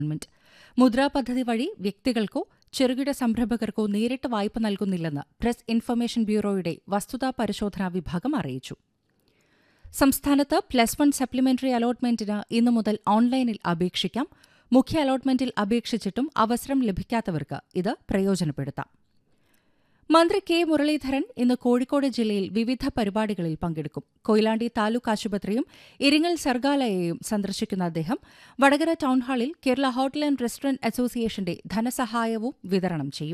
Government Mudra പദ്ധതി വഴി വ്യക്തികൾക്കോ ചെറുകിട സംരംഭകർക്കോ നേരിട്ട് വായ്പ നൽകുന്നില്ലെന്ന് പ്രസ് ഇൻഫർമേഷൻ ബ്യൂറോയുടെ വസ്തുതാ പരിശോധനാ വിഭാഗം അറിയിച്ചു സംസ്ഥാനത്ത് പ്ലസ് വൺ സപ്ലിമെന്ററി അലോട്ട്മെന്റിന് ഇന്നു മുതൽ ഓൺലൈനിൽ അപേക്ഷിക്കാം മുഖ്യ അലോട്ട്മെന്റിൽ അപേക്ഷിച്ചിട്ടും അവസരം ലഭിക്കാത്തവർക്ക് ഇത് പ്രയോജനപ്പെടുത്താം മന്ത്രി കെ മുരളീധരൻ ഇന്ന് കോഴിക്കോട് ജില്ലയിൽ വിവിധ പരിപാടികളിൽ പങ്കെടുക്കും കൊയിലാണ്ടി താലൂക്ക് ആശുപത്രിയും ഇരിങ്ങൽ സർഗാലയയും സന്ദർശിക്കുന്ന അദ്ദേഹം വടകര ടൌൺഹാളിൽ കേരള ഹോട്ടൽ ആൻഡ് റെസ്റ്റോറന്റ് അസോസിയേഷന്റെ ധനസഹായവും വിതരണം ചെയ്യും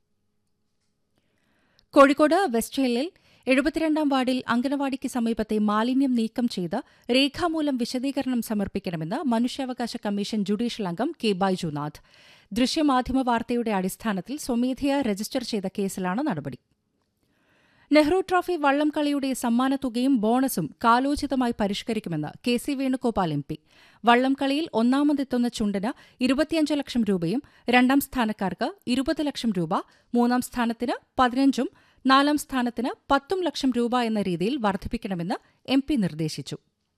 കോഴിക്കോട് വെസ്റ്റ് ഹില്ലിൽ എഴുപത്തിരണ്ടാം വാർഡിൽ അങ്കനവാടിക്ക് സമീപത്തെ മാലിന്യം നീക്കം ചെയ്ത് രേഖാമൂലം വിശദീകരണം സമർപ്പിക്കണമെന്ന് മനുഷ്യാവകാശ കമ്മീഷൻ ജുഡീഷ്യൽ അംഗം കെ ബൈജുനാഥ് ദൃശ്യമാധ്യമ വാർത്തയുടെ അടിസ്ഥാനത്തിൽ സ്വമേധയാ രജിസ്റ്റർ ചെയ്ത കേസിലാണ് നടപടി നെഹ്റു ട്രോഫി വള്ളംകളിയുടെ സമ്മാനത്തുകയും ബോണസും കാലോചിതമായി പരിഷ്കരിക്കുമെന്ന് K C Venugopal M P വള്ളംകളിയിൽ ഒന്നാമതെത്തുന്ന ചുണ്ടന് ഇരുപത്തിയഞ്ച് ലക്ഷം രൂപയും രണ്ടാം സ്ഥാനക്കാർക്ക് ഇരുപത് ലക്ഷം രൂപ മൂന്നാം സ്ഥാനത്തിന് പതിനഞ്ചും നാലാം സ്ഥാനത്തിന് പത്തും ലക്ഷം രൂപ എന്ന രീതിയിൽ വർദ്ധിപ്പിക്കണമെന്ന് എം പി നിർദ്ദേശിച്ചു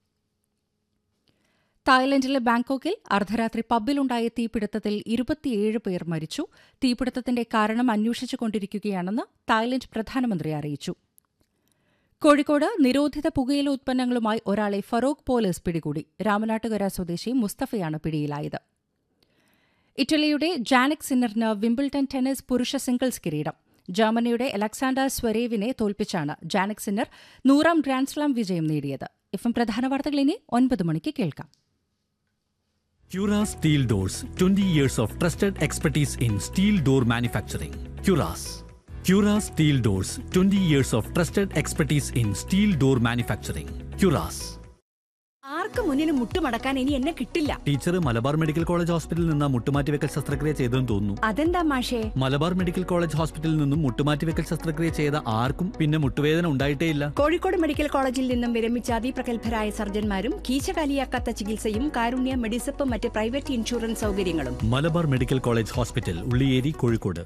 തായ്ലൻഡിലെ ബാങ്കോക്കിൽ അർദ്ധരാത്രി പബ്ബിലുണ്ടായ തീപിടുത്തത്തിൽ ഇരുപത്തിയേഴ് പേർ മരിച്ചു തീപിടുത്തത്തിന്റെ കാരണം അന്വേഷിച്ചുകൊണ്ടിരിക്കുകയാണെന്ന് തായ്ലൻഡ് പ്രധാനമന്ത്രി അറിയിച്ചു കോഴിക്കോട് നിരോധിത പുകയില ഉത്പന്നങ്ങളുമായി ഒരാളെ ഫറോക്ക് പോലീസ് പിടികൂടി രാമനാട്ടുകര സ്വദേശി മുസ്തഫയാണ് പിടിയിലായത് ഇറ്റലിയുടെ ജാനിക് സിന്നറിന് വിംബിൾട്ടൺ ടെന്നീസ് പുരുഷ സിംഗിൾസ് കിരീടം ജർമ്മനിയുടെ അലക്സാണ്ടർ സ്വരേവിനെ തോൽപ്പിച്ചാണ് ജാനിക് സിന്നർ നൂറാം ഗ്രാൻഡ്സ്ലാം വിജയം നേടിയത് എഫ് എം പ്രധാന വാർത്തകൾ ഇനി ഒൻപത് മണിക്ക് കേൾക്കാം Cura Steel Doors 20 years of trusted expertise in steel door manufacturing. Curas. Cura Steel Doors 20 years of trusted expertise in steel door manufacturing. Curas. ആർക്ക് മുന്നിന് മുട്ടുമടക്കാൻ ഇനി എന്നെ കിട്ടില്ല ടീച്ചർ മലബാർ മെഡിക്കൽ കോളേജ് ഹോസ്പിറ്റലിൽ നിന്ന് മുട്ടുമാറ്റിവെക്കൽ ശസ്ത്രക്രിയ ചെയ്തെന്ന് തോന്നുന്നു അതെന്താ മാഷേ മലബാർ മെഡിക്കൽ കോളേജ് ഹോസ്പിറ്റലിൽ നിന്നും മുട്ടുമാറ്റിവെക്കൽ ശസ്ത്രക്രിയ ചെയ്ത ആർക്കും പിന്നെ മുട്ടുവേദന ഉണ്ടായിട്ടേയില്ല കോഴിക്കോട് മെഡിക്കൽ കോളേജിൽ നിന്നും വിരമിച്ച അതിപ്രഗത്ഭരായ സർജന്മാരും കീശകാലിയാക്കാത്ത ചികിത്സയും കാരുണ്യ മെഡിസപ്പ് മറ്റ് പ്രൈവറ്റ് ഇൻഷുറൻസ് സൗകര്യങ്ങളും Malabar medical college hospital Ulliyeri Kozhikode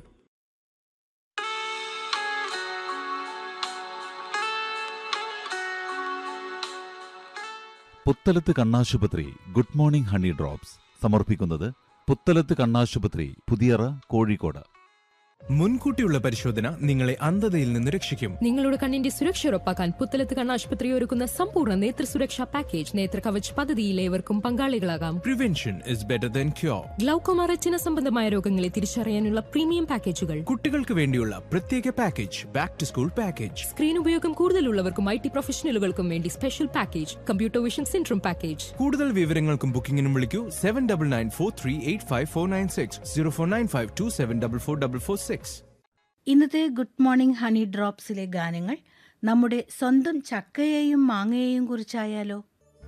Puthalath കണ്ണാശുപത്രി ഗുഡ് മോർണിംഗ് ഹണി ഡ്രോപ്സ് സമർപ്പിക്കുന്നത് പുത്തലത്ത് കണ്ണാശുപത്രി പുതിയറ കോഴിക്കോട് മുൻകൂട്ടിയുള്ള പരിശോധന നിങ്ങളെ അന്ധതയിൽ നിന്ന് രക്ഷിക്കും നിങ്ങളുടെ കണ്ണിന്റെ സുരക്ഷ ഉറപ്പാക്കാൻ പുത്തലത്ത് കണ്ണാശുപത്രി ഒരുക്കുന്ന സമ്പൂർണ്ണ നേത്ര സുരക്ഷാ പാക്കേജ് നേത്ര കവച് പദ്ധതിയിൽ ഏവർക്കും പങ്കാളികളാകാം prevention is better than cure glaucoma retina സംബന്ധമായ രോഗങ്ങളെ തിരിച്ചറിയാനുള്ള പ്രീമിയം പാക്കേജുകൾ കുട്ടികൾക്ക് വേണ്ടിയുള്ള പ്രത്യേക package back to school package screen ഉപയോഗം കൂടുതലുള്ളവർക്കും ഐ ടി പ്രൊഫഷണലുകൾക്കും വേണ്ടി special package computer vision syndrome package കൂടുതൽ വിവരങ്ങൾക്കും ബുക്കിംഗിനും വിളിക്കൂ seven double nine four three eight five four nine six zero four nine five two seven double four double four six ഇന്നത്തെ good morning honey ഡ്രോപ്സിലെ ഗാനങ്ങൾ നമ്മുടെ സ്വന്തം ചക്കയെയും മാങ്ങയെയും കുറിച്ചായാലോ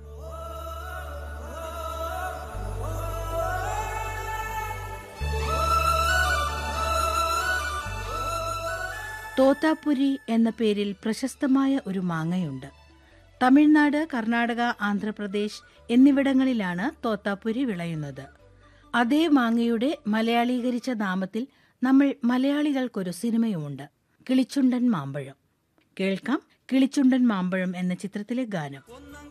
തോത്താപുരി എന്ന പേരിൽ പ്രശസ്തമായ ഒരു മാങ്ങയുണ്ട് തമിഴ്നാട് കർണാടക ആന്ധ്രാപ്രദേശ് എന്നിവിടങ്ങളിലാണ് തോത്താപുരി വിളയുന്നത് അതേ മാങ്ങയുടെ മലയാളീകരിച്ച നാമത്തിൽ നമ്മൾ മലയാളികൾക്കൊരു സിനിമയുമുണ്ട് കിളിച്ചുണ്ടൻ മാമ്പഴം കേൾക്കാം കിളിച്ചുണ്ടൻ മാമ്പഴം എന്ന ചിത്രത്തിലെ ഗാനം